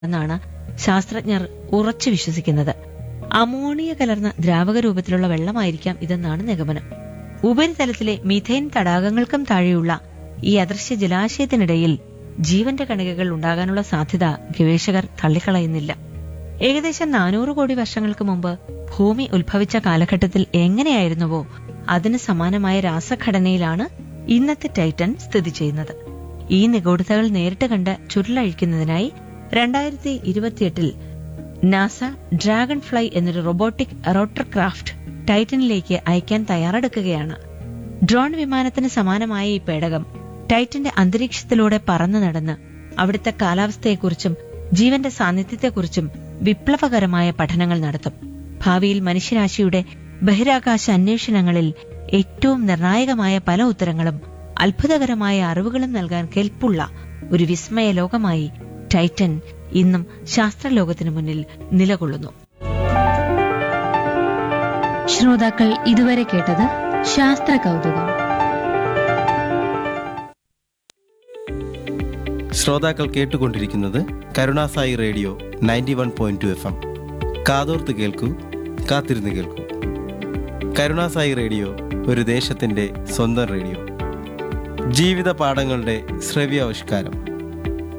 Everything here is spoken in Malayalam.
എന്നാണ് ശാസ്ത്രജ്ഞർ ഉറച്ചു വിശ്വസിക്കുന്നത് അമോണിയ കലർന്ന ദ്രാവക രൂപത്തിലുള്ള വെള്ളമായിരിക്കാം ഇതെന്നാണ് നിഗമനം ഉപരിതലത്തിലെ മിഥേൻ തടാകങ്ങൾക്കും താഴെയുള്ള ഈ അദൃശ്യ ജലാശയത്തിനിടയിൽ ജീവന്റെ കണികകൾ ഉണ്ടാകാനുള്ള സാധ്യത ഗവേഷകർ തള്ളിക്കളയുന്നില്ല ഏകദേശം നാനൂറ് കോടി വർഷങ്ങൾക്ക് മുമ്പ് ഭൂമി ഉത്ഭവിച്ച കാലഘട്ടത്തിൽ എങ്ങനെയായിരുന്നുവോ അതിന് സമാനമായ രാസഘടനയിലാണ് ഇന്നത്തെ ടൈറ്റൻ സ്ഥിതി ചെയ്യുന്നത് ഈ നിഗൂഢതകൾ നേരിട്ട് കണ്ട് ചുരുളഴിക്കുന്നതിനായി രണ്ടായിരത്തി ഇരുപത്തിയെട്ടിൽ നാസ ഡ്രാഗൺ ഫ്ലൈ എന്നൊരു റോബോട്ടിക് റോട്ടർ ക്രാഫ്റ്റ് ടൈറ്റനിലേക്ക് അയക്കാൻ തയ്യാറെടുക്കുകയാണ് ഡ്രോൺ വിമാനത്തിന് സമാനമായ ഈ പേടകം ടൈറ്റന്റെ അന്തരീക്ഷത്തിലൂടെ പറന്നു നടന്ന് അവിടുത്തെ കാലാവസ്ഥയെക്കുറിച്ചും ജീവന്റെ സാന്നിധ്യത്തെക്കുറിച്ചും വിപ്ലവകരമായ പഠനങ്ങൾ നടത്തും ഭാവിയിൽ മനുഷ്യരാശിയുടെ ബഹിരാകാശ അന്വേഷണങ്ങളിൽ ഏറ്റവും നിർണായകമായ പല ഉത്തരങ്ങളും അത്ഭുതകരമായ അറിവുകളും നൽകാൻ കെൽപ്പുള്ള ഒരു വിസ്മയ ലോകമായി ടൈറ്റൻ ഇന്നും ശാസ്ത്രലോകത്തിനു മുന്നിൽ നിലകൊള്ളുന്നു ശ്രോതാക്കൾ ഇതുവരെ കേട്ടത് ശാസ്ത്ര കൗതുകം ശ്രോതാക്കൾ കേട്ടുകൊണ്ടിരിക്കുന്നത് Karunasai radio ninety one point two F M കാതോർത്ത് കേൾക്കൂ കാത്തിരുന്ന് കേൾക്കൂ കരുണാസായി റേഡിയോ ഒരു ദേശത്തിൻ്റെ സ്വന്തം റേഡിയോ ജീവിത പാഠങ്ങളുടെ ശ്രവ്യാവിഷ്കാരം